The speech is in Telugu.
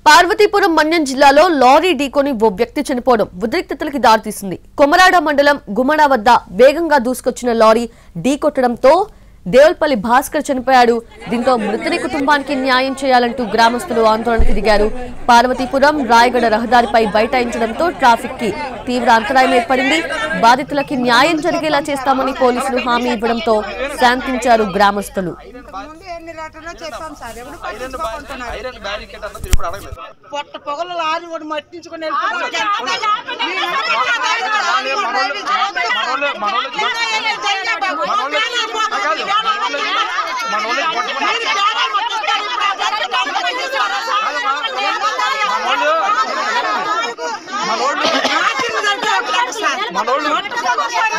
పార్వతీపురం మన్యం జిల్లాలో లారీ ఢీకొని ఓ వ్యక్తి చనిపోవడం ఉద్రిక్తతలకి దారితీసింది కొమరాడ మండలం గుమ్మడ వద్ద వేగంగా దూసుకొచ్చిన లారీ ఢీకొట్టడంతో దేవల్పల్లి భాస్కర్ చనిపోయాడు దీంతో మృతుని కుటుంబానికి న్యాయం చేయాలంటూ గ్రామస్తులు ఆందోళనకు దిగారు పార్వతీపురం రాయగడ రహదారిపై బైఠాయించడంతో ట్రాఫిక్ కి తీవ్ర అంతరాయం ఏర్పడింది బాధితులకి న్యాయం జరిగేలా చేస్తామని పోలీసులు హామీ ఇవ్వడంతో శాంతించారు గ్రామస్తులు ముందు ఎన్ని రకాలు చెప్పాం సార్ ఎవరు ఐరన్ పట్టించుకోకుంటున్నారు ఐరన్ బ్యారికేడ్ అన్నది ఇప్పుడు అడగలేదు పొట్ట పొగలు లారీ కూడా మట్టించుకొని వెళ్ళిపోతున్నారు. మనోళ్ళు మనోళ్ళు మనోళ్ళు పట్టుకున్నారు మనోళ్ళు మనోళ్ళు